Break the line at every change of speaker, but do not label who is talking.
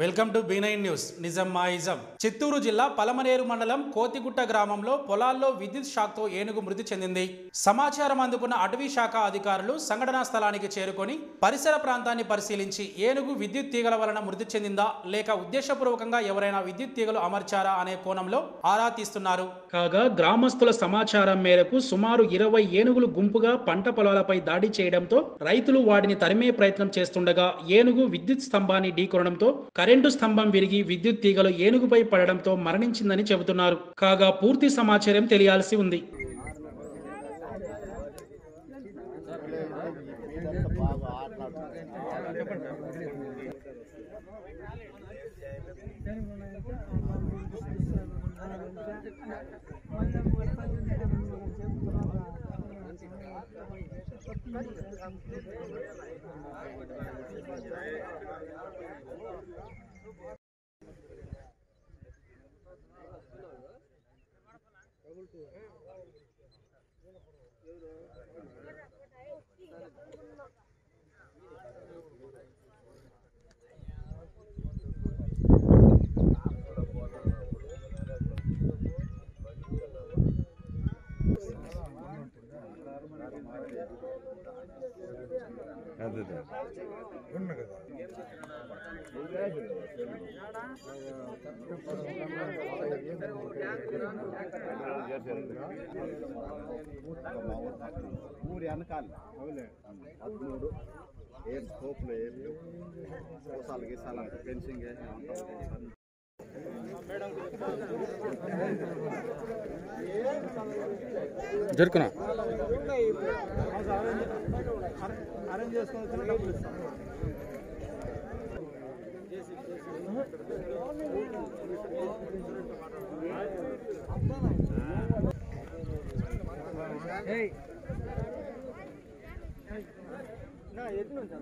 welcome to B nine news నిజం మా ism Chittoor జిల్లా పలమనేరు మండలం కోతిగుట్ట గ్రామంలో పొలాల్లో విద్యుత్ షాక్తో ఏనుగు మృతి చెందింది సమాచారం అందుకున్న అటవీ శాఖ అధికారులు సంఘటనా స్థలానికి చేరుకొని పరిసర ప్రాంతాన్ని పరిశీలించి ఏనుగు విద్యుత్ తీగల వలన మృతి చెందిందా లేక ఉద్దేశపూర్వకంగా ఎవరైనా విద్యుత్ తీగలు అమర్చారా అనే కోణంలో ఆరా తీస్తున్నారు కాగా గ్రామస్తుల సమాచారం మేరకు సుమారు ఇరవై ఏనుగులు గుంపుగా పంట పొలాలపై దాడి చేయడంతో రైతులు వాటిని తరిమే ప్రయత్నం చేస్తుండగా ఏనుగు విద్యుత్ స్తంభాన్ని ఢీకొనడంతో కరెంటు స్తంభం విరిగి విద్యుత్ తీగలు ఏనుగుపై పడడంతో మరణించిందని చెబుతున్నారు కాగా పూర్తి సమాచారం తెలియాల్సి ఉంది
అదే
ఉన్నా కదా
ఊరి వెనకాల పదమూడు ఏం స్కోప్లు ఏం లేవు కోసాలు గీసాలు అంటే ఫెన్సింగ్
జరుకునా
అరేంజ్ చేసుకుని డబ్బులు ఇస్తాం ఎటు నుంచి